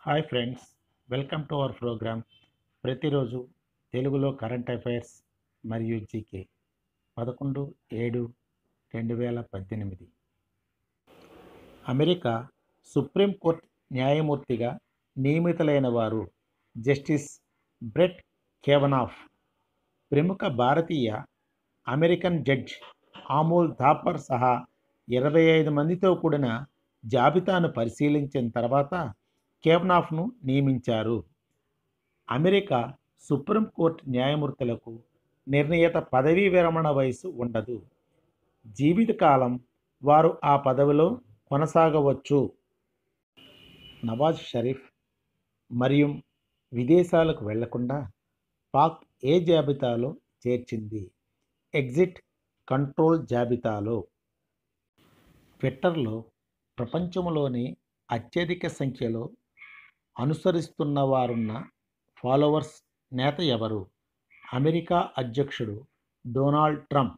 hi friends welcome to our program ప్రతిరోజు తెలుగులో current affairs మరియు జీకే పదకొండు ఏడు రెండు వేల పద్దెనిమిది అమెరికా సుప్రీంకోర్టు న్యాయమూర్తిగా నియమితులైన వారు జస్టిస్ బ్రెట్ కేవనాఫ్ ప్రముఖ భారతీయ అమెరికన్ జడ్జ్ ఆమూల్ థాపర్ సహా ఇరవై ఐదు మందితో కూడిన జాబితాను పరిశీలించిన తర్వాత కేవనాఫ్ను నియమించారు అమెరికా సుప్రీంకోర్టు న్యాయమూర్తులకు నిర్ణీత పదవీ విరమణ వయసు ఉండదు జీవితకాలం వారు ఆ పదవిలో కొనసాగవచ్చు నవాజ్ షరీఫ్ మరియు విదేశాలకు వెళ్లకుండా పాక్ ఏ జాబితాలో చేర్చింది ఎగ్జిట్ కంట్రోల్ జాబితాలో ట్విట్టర్లో ప్రపంచంలోని అత్యధిక సంఖ్యలో అనుసరిస్తున్న వారున్న ఫాలోవర్స్ నేత ఎవరు అమెరికా అధ్యక్షుడు Donald Trump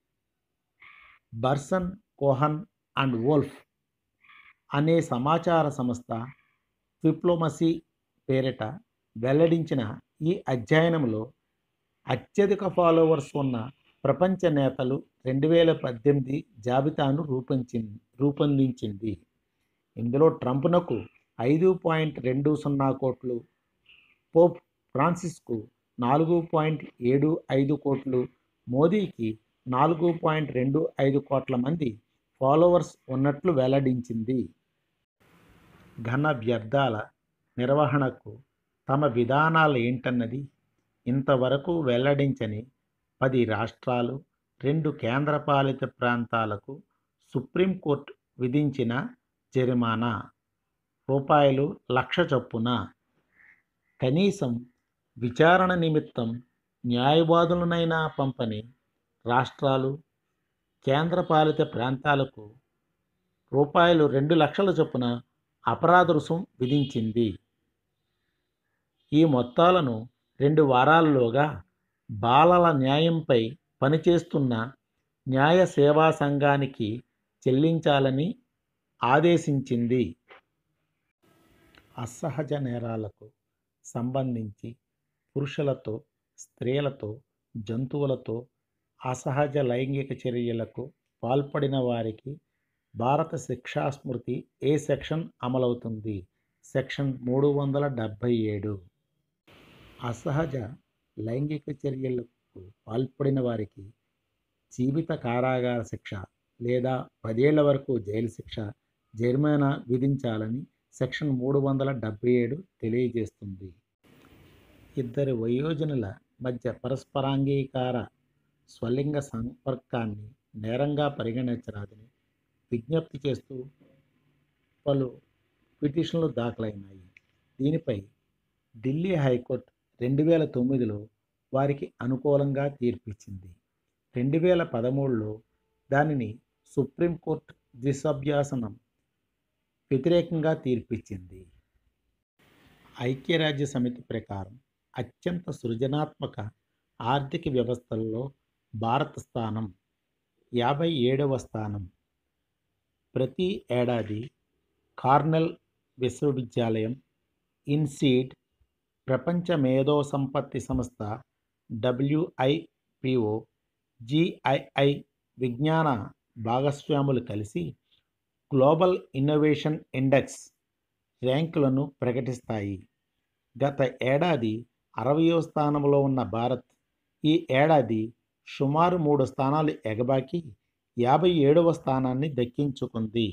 Burson Cohn and Wolfe అనే సమాచార సంస్థ డిప్లొమసీ పేరిట వెల్లడించిన ఈ అధ్యయనంలో అత్యధిక ఫాలోవర్స్ ఉన్న ప్రపంచ నేతలు రెండు వేల పద్దెనిమిది జాబితాను రూపొందించింది రూపొందించింది ఇందులో ట్రంప్నకు ఐదు పాయింట్ రెండు సున్నా కోట్లు పోప్ ఫ్రాన్సిస్కు నాలుగు పాయింట్ ఏడు ఐదు కోట్లు మోదీకి నాలుగు పాయింట్ రెండు ఐదు కోట్ల మంది ఫాలోవర్స్ ఉన్నట్లు వెల్లడించింది ఘన వ్యర్థాల నిర్వహణకు తమ విధానాలు ఏంటన్నది ఇంతవరకు వెల్లడించని పది రాష్ట్రాలు రెండు కేంద్రపాలిత ప్రాంతాలకు సుప్రీంకోర్టు విధించిన జరిమానా రూపాయలు లక్ష చొప్పున కనీసం విచారణ నిమిత్తం న్యాయవాదులనైనా పంపని రాష్ట్రాలు కేంద్రపాలిత ప్రాంతాలకు రూపాయలు రెండు లక్షల చొప్పున అపరాధ రుసుం విధించింది ఈ మొత్తాలను రెండు వారాల్లోగా బాలల న్యాయంపై పనిచేస్తున్న న్యాయ సేవా సంఘానికి చెల్లించాలని ఆదేశించింది అసహజ నేరాలకు సంబంధించి పురుషులతో స్త్రీలతో జంతువులతో అసహజ లైంగిక చర్యలకు పాల్పడిన వారికి భారత శిక్షా స్మృతి ఏ సెక్షన్ అమలవుతుంది సెక్షన్ మూడు వందల డెబ్భై ఏడు అసహజ లైంగిక చర్యలకు పాల్పడిన వారికి జీవిత కారాగార శిక్ష లేదా పదేళ్ల వరకు జైలు శిక్ష జరిమానా విధించాలని సెక్షన్ మూడు వందల డెబ్బై ఏడు తెలియజేస్తుంది ఇద్దరి వయోజనుల మధ్య పరస్పరాంగీకార స్వలింగ సంపర్కాన్ని నేరంగా పరిగణించరాదని విజ్ఞప్తి చేస్తూ పలు పిటిషన్లు దాఖలైనాయి దీనిపై ఢిల్లీ హైకోర్టు రెండు వేల తొమ్మిదిలో వారికి అనుకూలంగా తీర్పిచ్చింది రెండు వేల పదమూడులో దానిని సుప్రీంకోర్టు ద్విసభ్యాసనం వ్యతిరేకంగా తీర్పిచ్చింది ఐక్యరాజ్య సమితి ప్రకారం అత్యంత సృజనాత్మక ఆర్థిక వ్యవస్థల్లో భారత స్థానం యాభై ఏడవ స్థానం ప్రతి ఏడాది కార్నెల్ విశ్వవిద్యాలయం ఇన్సీడ్ ప్రపంచ మేధో సంపత్తి సంస్థ డబ్ల్యూఐపిఓ జిఐఐ విజ్ఞాన భాగస్వాములు కలిసి గ్లోబల్ ఇన్నోవేషన్ ఇండెక్స్ ర్యాంకులను ప్రకటిస్తాయి గత ఏడాది అరవయో స్థానంలో ఉన్న భారత్ ఈ ఏడాది సుమారు మూడు స్థానాలు ఎగబాకి యాభై ఏడవ స్థానాన్ని దక్కించుకుంది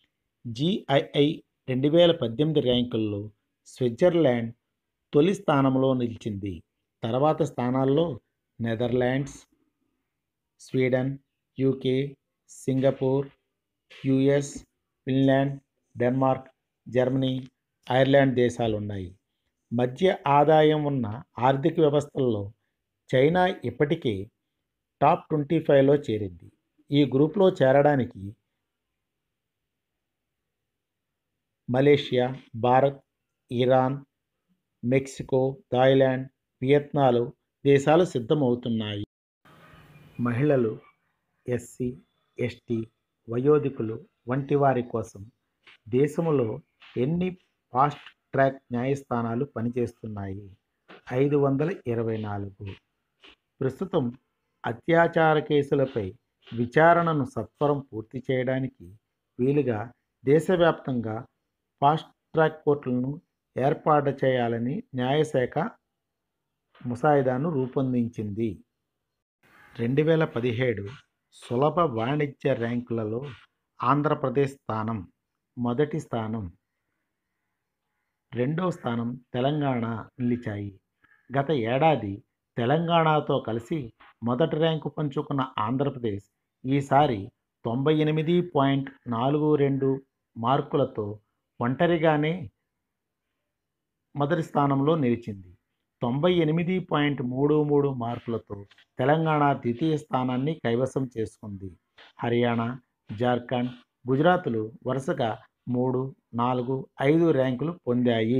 జిఐఐ రెండు వేల పద్దెనిమిది ర్యాంకుల్లో స్విట్జర్లాండ్ తొలి స్థానంలో నిలిచింది తర్వాత స్థానాల్లో Netherlands Sweden UK Singapore US Finland Denmark Germany Ireland దేశాలు ఉన్నాయి మధ్య ఆదాయం ఉన్న ఆర్థిక వ్యవస్థల్లో చైనా ఇప్పటికే టాప్ ట్వంటీ ఫైవ్లో చేరింది ఈ గ్రూప్లో చేరడానికి Malaysia Bharat Iran Mexico Thailand వియత్నాలు దేశాలు సిద్ధమవుతున్నాయి మహిళలు ఎస్సీ ఎస్టీ వయోధికులు వంటి వారి కోసం దేశంలో ఎన్ని ఫాస్ట్ ట్రాక్ న్యాయస్థానాలు పనిచేస్తున్నాయి ఐదు వందల ఇరవై నాలుగు ప్రస్తుతం అత్యాచార కేసులపై విచారణను సత్వరం పూర్తి చేయడానికి వీలుగా దేశవ్యాప్తంగా ఫాస్ట్ ట్రాక్ కోర్టులను ఏర్పాటు చేయాలని న్యాయశాఖ ముసాయిదాను రూపొందించింది రెండు వేల పదిహేడు సులభ వాణిజ్య ర్యాంకులలో ఆంధ్రప్రదేశ్ స్థానం మొదటి స్థానం రెండవ స్థానం తెలంగాణ నిలిచాయి గత ఏడాది తెలంగాణతో కలిసి మొదటి ర్యాంకు పంచుకున్న ఆంధ్రప్రదేశ్ ఈసారి తొంభై ఎనిమిది పాయింట్ నాలుగు రెండు మార్కులతో ఒంటరిగానే మొదటి స్థానంలో నిలిచింది తొంభై ఎనిమిది పాయింట్ మూడు మూడు మార్కులతో తెలంగాణ ద్వితీయ స్థానాన్ని కైవసం చేసుకుంది హర్యానా జార్ఖండ్ గుజరాత్లు వరుసగా మూడు నాలుగు ఐదు ర్యాంకులు పొందాయి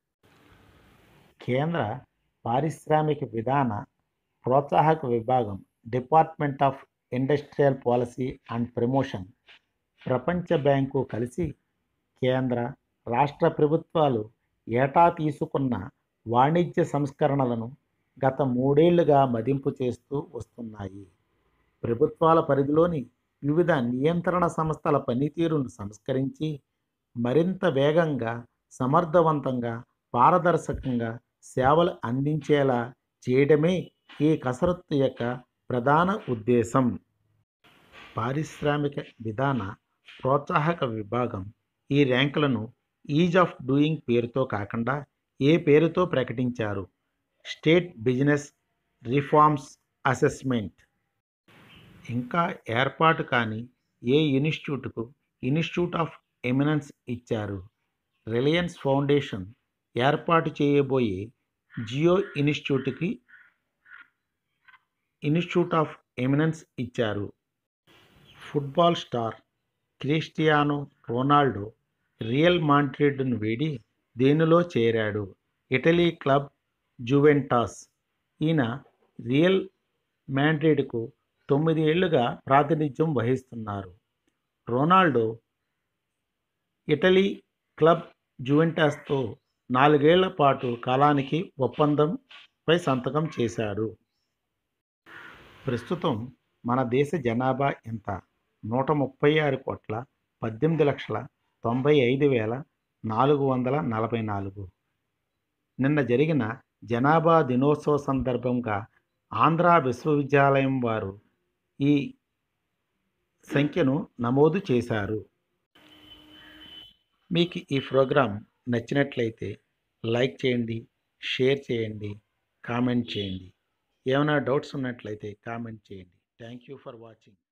కేంద్ర పారిశ్రామిక విధాన ప్రోత్సాహక విభాగం department of industrial policy and promotion ప్రపంచ బ్యాంకు కలిసి కేంద్ర రాష్ట్ర ప్రభుత్వాలు ఏటా తీసుకున్న వాణిజ్య సంస్కరణలను గత మూడేళ్లుగా మదింపు చేస్తూ వస్తున్నాయి ప్రభుత్వాల పరిధిలోని వివిధ నియంత్రణ సంస్థల పనితీరును సంస్కరించి మరింత వేగంగా సమర్థవంతంగా పారదర్శకంగా సేవలు అందించేలా చేయడమే ఈ కసరత్తు యొక్క ప్రధాన ఉద్దేశం పారిశ్రామిక విధాన ప్రోత్సాహక విభాగం ఈ ర్యాంకులను ఈజ్ ఆఫ్ డూయింగ్ పేరుతో కాకుండా ఏ పేరుతో ప్రకటించారు స్టేట్ బిజినెస్ రిఫార్మ్స్ అసెస్మెంట్ ఇంకా ఏర్పాటు కాని ఏ ఇన్స్టిట్యూట్కు ఇన్స్టిట్యూట్ ఆఫ్ ఎమినెన్స్ ఇచ్చారు రిలయన్స్ ఫౌండేషన్ ఏర్పాటు చేయబోయే జియో ఇన్స్టిట్యూట్కి ఇన్స్టిట్యూట్ ఆఫ్ ఎమినెన్స్ ఇచ్చారు football star Cristiano Ronaldo Real మాంట్రిడ్ను వీడి దేనిలో చేరాడు ఇటలీ క్లబ్ జువెంటాస్ ఈయన రియల్ మాండ్రిడ్కు తొమ్మిది ఏళ్లుగా ప్రాతినిధ్యం వహిస్తున్నారు రొనాల్డో ఇటలీ క్లబ్ జువెంటాస్తో నాలుగేళ్ల పాటు కాలానికి ఒప్పందంపై సంతకం చేశాడు ప్రస్తుతం మన దేశ జనాభా ఎంత నూట ముప్పై ఆరు కోట్ల పద్దెనిమిది లక్షల తొంభై ఐదు వేల నాలుగు వందల నలభై నాలుగు నిన్న జరిగిన జనాభా దినోత్సవ సందర్భంగా ఆంధ్ర విశ్వవిద్యాలయం వారు ఈ సంఖ్యను నమోదు చేశారు మీకు ఈ ప్రోగ్రాం నచ్చినట్లయితే లైక్ చేయండి షేర్ చేయండి కామెంట్ చేయండి ఏమైనా డౌట్స్ ఉన్నట్లయితే కామెంట్ చేయండి థ్యాంక్ యూ ఫర్ వాచింగ్